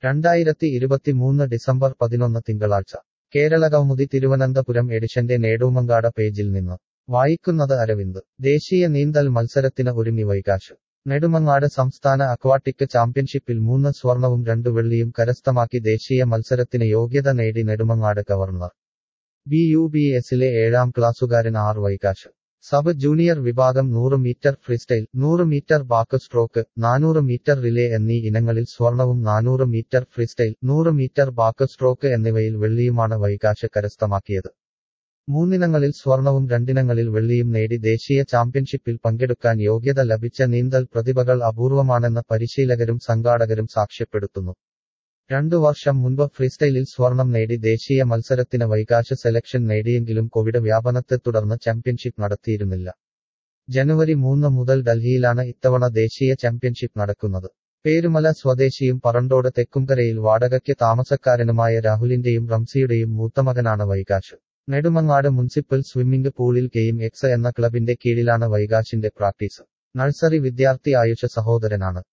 രണ്ടായിരത്തി ഇരുപത്തിമൂന്ന് ഡിസംബർ പതിനൊന്ന് തിങ്കളാഴ്ച കേരളകൗമുദി തിരുവനന്തപുരം എഡിഷന്റെ നേടൂമങ്കാട പേജിൽ നിന്ന് വായിക്കുന്നത് അരവിന്ദ് ദേശീയ നീന്തൽ മത്സരത്തിന് ഒരുങ്ങി വൈകാശ് നെടുമങ്ങാട് സംസ്ഥാന അക്വാട്ടിക് ചാമ്പ്യൻഷിപ്പിൽ മൂന്ന് സ്വർണവും രണ്ടു വെള്ളിയും കരസ്ഥമാക്കി ദേശീയ മത്സരത്തിന് യോഗ്യത നേടി Nedumangad governor B U B എസിലെ ഏഴാം ക്ലാസ്സുകാരൻ ആർ വൈകാശ് സബ് ജൂനിയർ വിഭാഗം നൂറ് മീറ്റർ ഫ്രീസ്റ്റൈൽ നൂറ് മീറ്റർ ബാക്ക് സ്ട്രോക്ക് നാനൂറ് മീറ്റർ റിലേ എന്നീ ഇനങ്ങളിൽ സ്വർണവും നാനൂറ് മീറ്റർ ഫ്രീസ്റ്റൈൽ നൂറ് മീറ്റർ ബാക്ക് സ്ട്രോക്ക് എന്നിവയിൽ വെള്ളിയുമാണ് വൈകാശ് കരസ്ഥമാക്കിയത് മൂന്നിനങ്ങളിൽ സ്വർണവും രണ്ടിനങ്ങളിൽ വെള്ളിയും നേടി ദേശീയ ചാമ്പ്യൻഷിപ്പിൽ പങ്കെടുക്കാൻ യോഗ്യത ലഭിച്ച നീന്തൽ പ്രതിഭകൾ അപൂർവമാണെന്ന് പരിശീലകരും സംഘാടകരും സാക്ഷ്യപ്പെടുത്തുന്നു രണ്ടു വർഷം മുൻപ് ഫ്രീസ്റ്റൈലിൽ സ്വർണം നേടി ദേശീയ മത്സരത്തിന് വൈകാശ സെലക്ഷൻ നേടിയെങ്കിലും കോവിഡ് വ്യാപനത്തെ തുടർന്ന് ചാമ്പ്യൻഷിപ്പ് നടത്തിയിരുന്നില്ല ജനുവരി മൂന്ന് മുതൽ ഡൽഹിയിലാണ് ഇത്തവണ ദേശീയ ചാമ്പ്യൻഷിപ്പ് നടക്കുന്നത് പേരുമല സ്വദേശിയും പറണ്ടോട് തെക്കുംകരയിൽ വാടകയ്ക്ക് താമസക്കാരനുമായ രാഹുലിന്റെയും റംസിയുടെയും മൂത്തമകനാണ് വൈകാശ് നെടുമങ്ങാട് മുനിസിപ്പൽ സ്വിമ്മിംഗ് പൂളിൽ ഗെയിം എക്സ് എന്ന ക്ലബിന്റെ കീഴിലാണ് വൈകാശിന്റെ പ്രാക്ടീസ് നഴ്സറി വിദ്യാർത്ഥി ആയുഷ സഹോദരനാണ്